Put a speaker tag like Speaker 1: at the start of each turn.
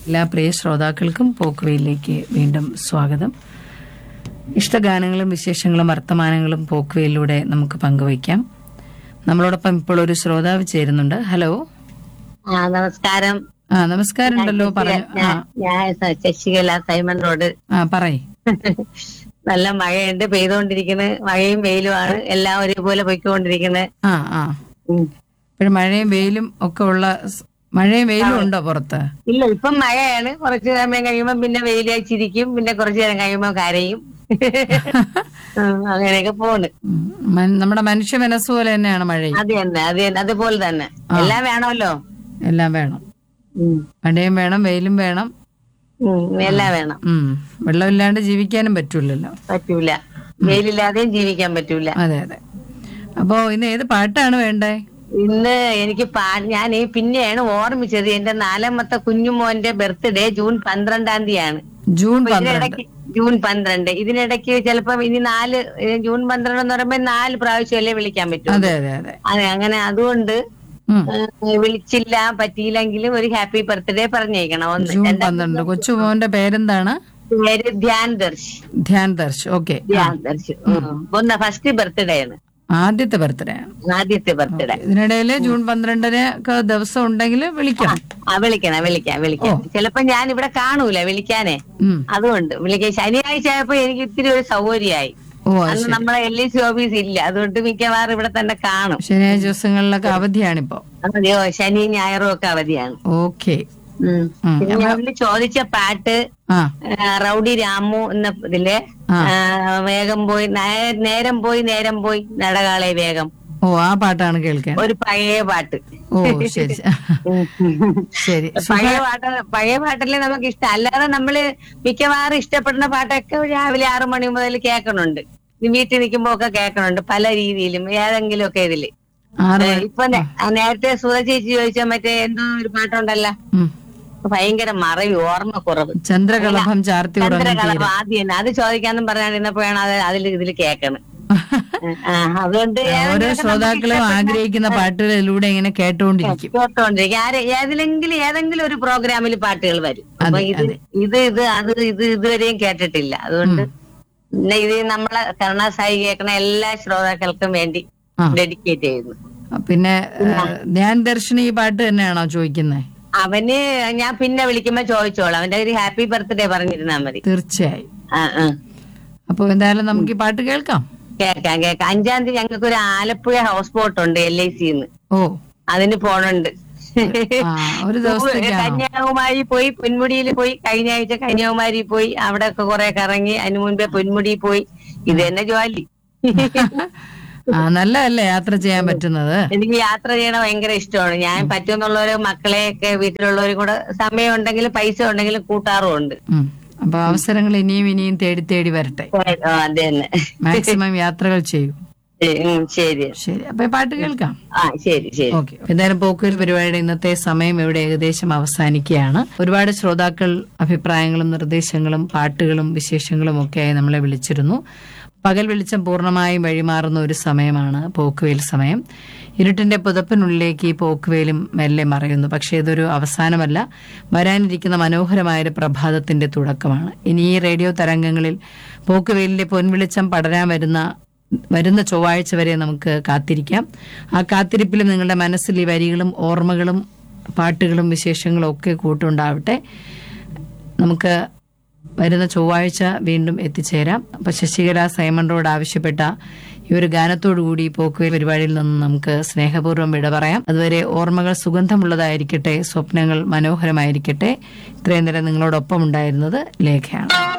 Speaker 1: എല്ലാ പ്രിയ ശ്രോതാക്കൾക്കും പോക്കുവയിലേക്ക് വീണ്ടും സ്വാഗതം ഇഷ്ടഗാനങ്ങളും വിശേഷങ്ങളും വർത്തമാനങ്ങളും പോക്കുവയിലൂടെ നമുക്ക് പങ്കുവയ്ക്കാം നമ്മളോടൊപ്പം ഇപ്പോൾ ഒരു ശ്രോതാവ് ചേരുന്നുണ്ട് ഹലോ
Speaker 2: ആ നമസ്കാരം
Speaker 1: ആ നമസ്കാരം ഉണ്ടല്ലോ പറഞ്ഞു ആ
Speaker 2: ഞാൻ ഞാൻ സ- ശശികല സൈമൺ റോഡ്
Speaker 1: ആ പറയ്
Speaker 2: നല്ല മഴയുണ്ട് പെയ്തുകൊണ്ടിരിക്കുന്നത് മഴയും വെയിലുമാണ് എല്ലാം ഒരേപോലെ പൊയ്ക്കൊണ്ടിരിക്കുന്നത്
Speaker 1: ആ ആ ഇപ്പോഴും മഴയും വെയിലും ഒക്കെ ഉള്ള സ്- മഴയും വെയിലും ഉണ്ടോ പുറത്ത്
Speaker 2: ഇല്ല ഇപ്പം മഴയാണ് കുറച്ച് സമയം കഴിയുമ്പോൾ പിന്നെ വെയിലയച്ചിരിക്കും പിന്നെ കുറച്ച് നേരം കഴിയുമ്പോൾ കരയും ഉം, അങ്ങനെയൊക്കെ പോണ്
Speaker 1: ഉം. മൻ- നമ്മുടെ മനുഷ്യ മനസ്സ് പോലെ തന്നെയാണ് മഴയും
Speaker 2: അത് തന്നെ അത് തന്നെ അതുപോലെ തന്നെ എല്ലാം വേണമല്ലോ
Speaker 1: എല്ലാം വേണം
Speaker 2: ഉം,
Speaker 1: മഴയും വേണം വെയിലും വേണം
Speaker 2: ഉം, എല്ലാം വേണം
Speaker 1: ഉം വെള്ളമില്ലാണ്ട് ജീവിക്കാനും പറ്റൂലല്ലോ
Speaker 2: പറ്റൂല വെയിലില്ലാതെയും ജീവിക്കാൻ പറ്റൂല
Speaker 1: അതെ അതെ അപ്പോ ഇന്ന് ഏത് പാട്ടാണ് വേണ്ടേ
Speaker 2: ഇന്ന് എനിക്ക് പാ ഞാൻ പിന്നെയാണ് ഓർമ്മിച്ചത് എന്റെ നാലാമത്തെ കുഞ്ഞുമോന്റെ ബർത്ത്ഡേ ജൂൺ പന്ത്രണ്ടാം തീയതിയാണ്
Speaker 1: ജൂൺ
Speaker 2: അപ്പൊ
Speaker 1: പന്ത്രണ്ട്
Speaker 2: ഇതിനിടയ്ക്ക് ജൂൺ പന്ത്രണ്ട് ഇതിനിടയ്ക്ക് ചിലപ്പോ ഇനി നാല് ഏ, ജൂൺ പന്ത്രണ്ട് എന്ന് പറയുമ്പോ നാല് പ്രാവശ്യമല്ലേ വിളിക്കാൻ പറ്റും
Speaker 1: അതെ അതെ അതെ
Speaker 2: അതെ അങ്ങനെ അതുകൊണ്ട്
Speaker 1: ഉം.
Speaker 2: ഏ, വിളിച്ചില്ല പറ്റിയില്ലെങ്കിലും ഒരു ഹാപ്പി ബർത്ത്ഡേ പറഞ്ഞേക്കണം ഒന്ന്
Speaker 1: ജൂൺ പന്ത്രണ്ട് കൊച്ചുമോന്റെ പേരെന്താണ്
Speaker 2: പേര് ധ്യാൻ ദർശ്
Speaker 1: ധ്യാൻ ദർശ് ഓക്കെ
Speaker 2: ധ്യാൻ ദർശ് ഉം. ഒന്ന് ഫസ്റ്റ് ബർത്ത്ഡേ ആണ്
Speaker 1: ആദ്യത്തെ ബർത്ത്ഡേ ആണ്
Speaker 2: ആദ്യത്തെ ബർത്ത്ഡേ
Speaker 1: ഇതിനിടയില് ജൂൺ പന്ത്രണ്ടിന് ഒക്കെ ദിവസം ഉണ്ടെങ്കിൽ വിളിക്കണം
Speaker 2: ആ വിളിക്കണം വിളിക്കാം വിളിക്കാം ചിലപ്പോ ഞാൻ ഇവിടെ കാണൂല വിളിക്കാനേ
Speaker 1: ഉം.
Speaker 2: അതുകൊണ്ട് വിളിക്കാൻ ശനിയാഴ്ച ആയപ്പോ എനിക്ക് ഇത്തിരി ഒരു സൗകര്യമായി
Speaker 1: ഓ അത്
Speaker 2: അന്ന് നമ്മളെ എൽ ഐ സി ഓഫീസ് ഇല്ല അതുകൊണ്ട് മിക്കവാറും ഇവിടെ തന്നെ കാണും
Speaker 1: ശനിയാഴ്ച ദിവസങ്ങളിലൊക്കെ അവധിയാണിപ്പോ
Speaker 2: അതെയോ ശനി ഞായറും ഒക്കെ അവധിയാണ്
Speaker 1: ഓക്കെ
Speaker 2: ഉം.
Speaker 1: ഉം.
Speaker 2: പിന്നെ ഞാൻ ഇതില് ചോദിച്ച പാട്ട്
Speaker 1: ആ
Speaker 2: ആ, റൗഡി രാമു എന്ന ഇതില്
Speaker 1: ആ.
Speaker 2: ആ, വേഗം പോയി നേ- നേരം പോയി നേരം പോയി നടകാളെ വേഗം
Speaker 1: ഓ ആ പാട്ടാണ് കേൾക്കാൻ
Speaker 2: ഒരു പഴയ പാട്ട്
Speaker 1: ഓ ശരി ശരി
Speaker 2: പഴയ പാട്ട് പഴയ പാട്ടല്ലേ നമുക്ക് ഇഷ്ടം അല്ലാതെ നമ്മള് മിക്കവാറും ഇഷ്ടപ്പെടുന്ന പാട്ടൊക്കെ രാവിലെ ആറു മണി മുതൽ കേൾക്കണുണ്ട് വീട്ടിൽ നിൽക്കുമ്പോ ഒക്കെ കേൾക്കണുണ്ട് പല രീതിയിലും ഏതെങ്കിലും ഒക്കെ ഇതില്
Speaker 1: ആറ്
Speaker 2: ഏ, ഇപ്പൊ നേ- ആ, നേരത്തെ സുധ ചേച്ചി ചോദിച്ച മറ്റേ എന്തോ ഒരു പാട്ടുണ്ടല്ലോ
Speaker 1: ഉം.
Speaker 2: ഭയങ്കര മറവി ഓർമ്മ കുറവ്
Speaker 1: ചന്ദ്രകളഭം ചാർത്തി ഉറങ്ങും
Speaker 2: ചന്ദ്രകളഭം ആദ്യം തന്നെ അത് ചോദിക്കാന്നും പറഞ്ഞാണ്ടിരുന്നപ്പോഴാണ് അത് അതിൽ ഇതിൽ കേൾക്കണത് ആ അതുകൊണ്ട്
Speaker 1: ഓരോ
Speaker 2: ഏതെങ്കിലുമൊക്കെ
Speaker 1: ശ്രോതാക്കളും ആഗ്രഹിക്കുന്ന പാട്ടുകളിലൂടെ ഇങ്ങനെ കേട്ടുകൊണ്ടിരിക്കും
Speaker 2: കേട്ടോണ്ടിരിക്കും ആരെ ഏതിലെങ്കിലും ഏതെങ്കിലും ഒരു പ്രോഗ്രാമിൽ പാട്ടുകൾ വരും അപ്പൊ
Speaker 1: അതെ,
Speaker 2: ഇത് ഇത് ഇത് അത് ഇത് ഇതുവരെയും കേട്ടിട്ടില്ല അതുകൊണ്ട് പിന്നെ ഇത് നമ്മളെ കരുണാസായി കേൾക്കണ എല്ലാ ശ്രോതാക്കൾക്കും വേണ്ടി
Speaker 1: ആ.
Speaker 2: ഡെഡിക്കേറ്റ് ചെയ്യുന്നു
Speaker 1: പിന്നെ ഏഹ്, ധ്യാൻ ദർശിനി ഈ പാട്ട് തന്നെയാണോ ചോദിക്കുന്നത്
Speaker 2: അവന് ഞാൻ പിന്നെ വിളിക്കുമ്പോ ചോദിച്ചോളാം അവന്റെ ഒരു ഹാപ്പി ബർത്ത്ഡേ പറഞ്ഞിരുന്നാ മതി
Speaker 1: തീർച്ചയായും
Speaker 2: ആ ആ
Speaker 1: അപ്പൊ എന്തായാലും നമുക്ക് ഈ പാട്ട് കേൾക്കാം
Speaker 2: കേക്കാം കേക്കാം അഞ്ചാം തീയതി ഞങ്ങൾക്ക് ഒരു ആലപ്പുഴ ഹൗസ് ബോട്ട് ഉണ്ട് എൽ ഐ സിന്ന്
Speaker 1: ഓ
Speaker 2: അതിന് പോണുണ്ട്
Speaker 1: ആ ഒരു ദിവസത്തേക്കാണോ
Speaker 2: കന്യാകുമാരി പോയി പൊന്മുടിയിൽ പോയി കഴിഞ്ഞ ആഴ്ച കന്യാകുമാരി പോയി അവിടെ ഒക്കെ കുറെ കറങ്ങി അതിന് മുൻപേ പൊന്മുടി പോയി ഇത് തന്നെ ജോലി
Speaker 1: ആ നല്ലതല്ലേ യാത്ര ചെയ്യാൻ പറ്റുന്നത്
Speaker 2: എനിക്ക് യാത്ര ചെയ്യണ ഭയങ്കര ഇഷ്ടമാണ് ഞാൻ പറ്റുമെന്നുള്ളവര് മക്കളെയൊക്കെ വീട്ടിലുള്ളവരും കൂടെ സമയം ഉണ്ടെങ്കിലും പൈസ ഉണ്ടെങ്കിലും കൂട്ടാറും ഉണ്ട്
Speaker 1: ഉം. അപ്പൊ അവസരങ്ങൾ ഇനിയും ഇനിയും തേടി തേടി വരട്ടെ
Speaker 2: ആ, അത് തന്നെ
Speaker 1: മാക്സിമം യാത്രകൾ ചെയ്യൂ
Speaker 2: ഉം, ശരി
Speaker 1: ശരി അപ്പൊ ഈ പാട്ട് കേൾക്കാം
Speaker 2: ആ ശരി ശരി
Speaker 1: ഓക്കെ എന്തായാലും പോക്കുവൽ പരിപാടിയുടെ ഇന്നത്തെ സമയം ഇവിടെ ഏകദേശം അവസാനിക്കുകയാണ് ഒരുപാട് ശ്രോതാക്കൾ അഭിപ്രായങ്ങളും നിർദ്ദേശങ്ങളും പാട്ടുകളും വിശേഷങ്ങളും ഒക്കെയായി നമ്മളെ വിളിച്ചിരുന്നു പകൽ വെളിച്ചം പൂർണ്ണമായും വഴിമാറുന്ന ഒരു സമയമാണ് പോക്കുവേൽ സമയം ഇരുട്ടിന്റെ പുതപ്പിനുള്ളിലേക്ക് ഈ പോക്കുവേലും മെല്ലെ മറയുന്നു പക്ഷേ ഇതൊരു അവസാനമല്ല വരാനിരിക്കുന്ന മനോഹരമായ ഒരു പ്രഭാതത്തിന്റെ തുടക്കമാണ് ഇനി ഈ റേഡിയോ തരംഗങ്ങളിൽ പോക്കുവേലിന്റെ പൊൻവെളിച്ചം പടരാൻ വരുന്ന വരുന്ന ചൊവ്വാഴ്ച വരെ നമുക്ക് കാത്തിരിക്കാം ആ കാത്തിരിപ്പിലും നിങ്ങളുടെ മനസ്സിൽ ഈ വരികളും ഓർമ്മകളും പാട്ടുകളും വിശേഷങ്ങളും ഒക്കെ കൂട്ടുണ്ടാവട്ടെ നമുക്ക് വരുന്ന ചൊവ്വാഴ്ച വീണ്ടും എത്തിച്ചേരാം അപ്പൊ ശശികല സൈമൺ റോഡ് ആവശ്യപ്പെട്ട ഈ ഒരു ഗാനത്തോടു കൂടി പോക്കുവേ പരിപാടിയിൽ നിന്ന് നമുക്ക് സ്നേഹപൂർവ്വം വിട പറയാം അതുവരെ ഓർമ്മകൾ സുഗന്ധമുള്ളതായിരിക്കട്ടെ സ്വപ്നങ്ങൾ മനോഹരമായിരിക്കട്ടെ ഇത്രയും നേരം നിങ്ങളോടൊപ്പം ഉണ്ടായിരുന്നത് ലേഖയാണ്